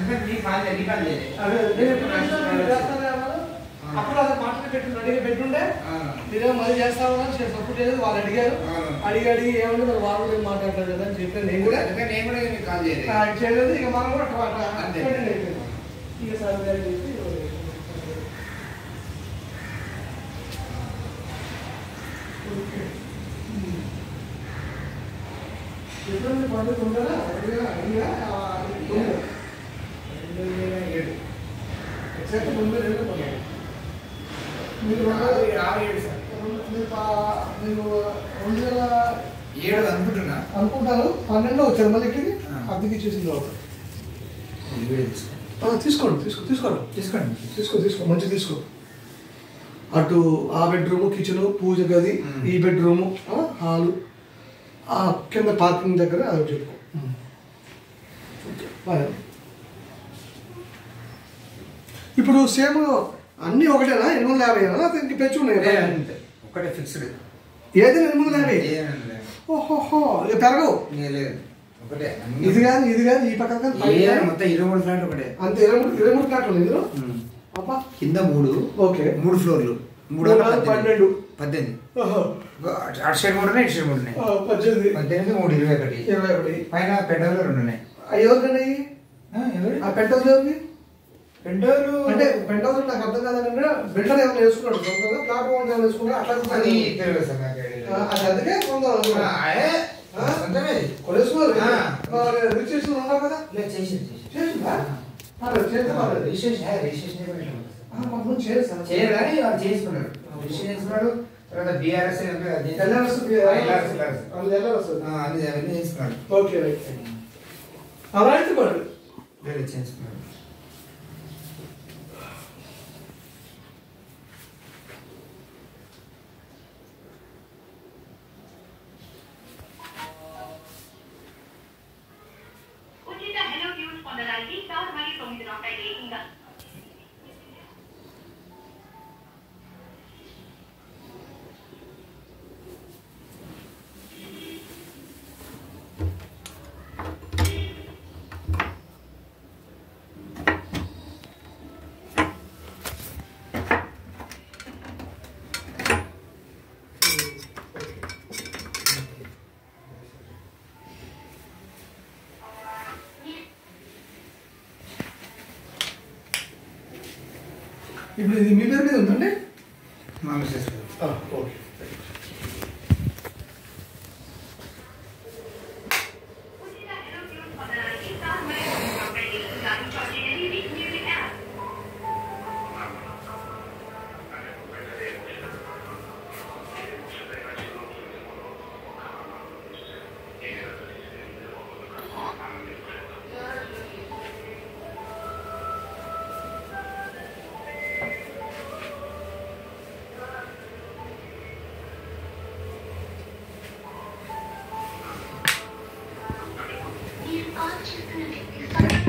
అంటే నీ కాల్ చేయాలి, నీ కాల్ చేయాలి. అదే నేను ఎప్పుడు చేసినా మీరు చేస్తారే అన్నారు. అప్పుడు అదే మాటలు పెట్టి అడిగి పెట్టుండే ఆ. మీరేమో మళ్ళీ చేస్తామని సపోర్ట్ చేయలేదు వాళ్ళు అడిగారు అవును. అడిగి అడిగి ఏమంటే మరి వాళ్ళు కూడా ఏం మాట్లాడలేదు కదా అని చెప్పి నేను కూడా అందుకని నేను కూడా నీకు కాల్ చేయాలి. ఆ, చేయలేదు ఇక మనం కూడా అట్లా అట్లా అంతే. continue అయిపోయింది. ఇక సార్ గారు చెప్పి ఓకే. ఉమ్. ఎప్పుడైనా పద్ధతి ఉంటుందా అడిగా అడిగా ఆ, ఉంది. రెండు వేల ఏడు. ఎగ్జాక్ట్ ముందు రెండు పడ్డాయి. మీరు ఆరు రెండు- ఆరు ఏడు సార్. మీరు పా- మీరు రెండు వేల ఏడు అనుకుంటున్నా అనుకుంటాను పన్నెండులో వచ్చారు మళ్ళీ ఇక్కడికి ఆ. అద్దెకి ఇచ్చేసిన తర్వాత ఇది వేడు తీసుకో. ఆ, తీసుకోండి తీసుకో తీసుకోండి తీసుకోండి తీసుకో తీసుకో మంచి తీసుకో అటు ఆ బెడ్రూమ్ కిచెన్ పూజ గది మ్మ్. ఈ బెడ్రూమ్ హాలు ఆ కింద పార్కింగ్ దగ్గర అది చెప్పు ఓకే, బాయ్. ఇప్పుడు సేమ్ అన్నీ ఒకటేనా ఎనిమిది వందల యాభై లేకపోతే ఇంక పెంచి ఉన్నాయి అదే అంతే. ఒకటే ఫిక్స్డ్ ఏది ఎనిమిది వందల యాభై ఏదండి ఓహోహో ఇక పెరగవు లేదు ఒకటే అన్ని- ఇది కాదు ఇది కాదు ఈ పక్కన కాదు, పై ఏ కాదు. మొత్తం ఇరవై మూడు ఫ్లాట్ ఒకటే అంతే ఇరవై మూడు ఇరవై మూడు ప్లాట్లు ఉన్నాయి ఇందులో అబ్బా కింద మూడు ఓకే మూడు ఫ్లోర్లు మూడు మూడు వందల వందల పద్దెనిమిది పన్నెండు. పద్దెనిమిది ఓహో. అటు అటు సైడ్ మూడు ఉన్నాయి ఇటు సైడ్ మూడు ఉన్నాయి ఆ, పద్దెనిమిది పద్దెనిమిది మూడు ఇరవై ఒకటి ఇరవై ఒకటి పైన పెండోలు రెండు ఉన్నాయి అవి ఎవరికండి ఆ, ఎవరు ఆ పెంట్ హౌస్ ఎవరికి పెండోలు అంటే పెంట్ హౌస్ నాకు అర్థం కాదంటే బిల్డర్ ఏమైనా వేసుకున్నాడు సొంతంగా ప్లాట్ ఓనర్ ఏమైనా వేసుకున్నాడు అట్లా అది అనుకున్నాను. తెలియదు సార్ నాకు ఐడియా ఆ, లేదు. అది అందుకే కొందాం అనుకున్నా. ఆ, ఏ? ఆ? సొంతమే ఇది. కొనేసుకోవాలి ఆ. మరి రిజిస్ట్రేషన్ ఉన్నావు కదా లేదు, చేసింది, చేసింది. చేసిందా పర్లేదు, చేస్తే పర్లేదు. రిజిస్ట్రేషన్ ఏ, రిజిస్ట్రేషన్ ఏ పెట్టాము. ఆ, కొంతమంది చేయరు సార్. చేయరు కానీ వాళ్ళు చేసుకున్నారు రిజిస్ట్రేషన్ చేసుకున్నాడు తర్వాత బీఆర్ఎస్ ఎల్ఆర్ఎస్ బి- అది ఎల్ఆర్ఎస్. అన్ని అవన్నీ చేసుకున్నాడు ఓకే రైట్ అలా అయితే పర్లేదు. వేరే చేసుకున్నాడు ఉచిత హెలో ట్యూన్స్ పొందడానికి స్టార్ మరియు తొమ్మిది రూపాయలు ఏకంగా ఇప్పుడు ఇది మీ పేరు మీద ఉందండి మా మిస్సెస్ గారు. ఓకే ఉచిత హెలో ట్యూన్స్ పొందడానికి స్టార్ మరియు తొమ్మిది రూపాయలు ఏకంగా ఇన్స్టాల్ చేయండి విత్ మ్యూజిక్ యాప్ మీరు కాల్ చేస్తున్న వ్యక్తి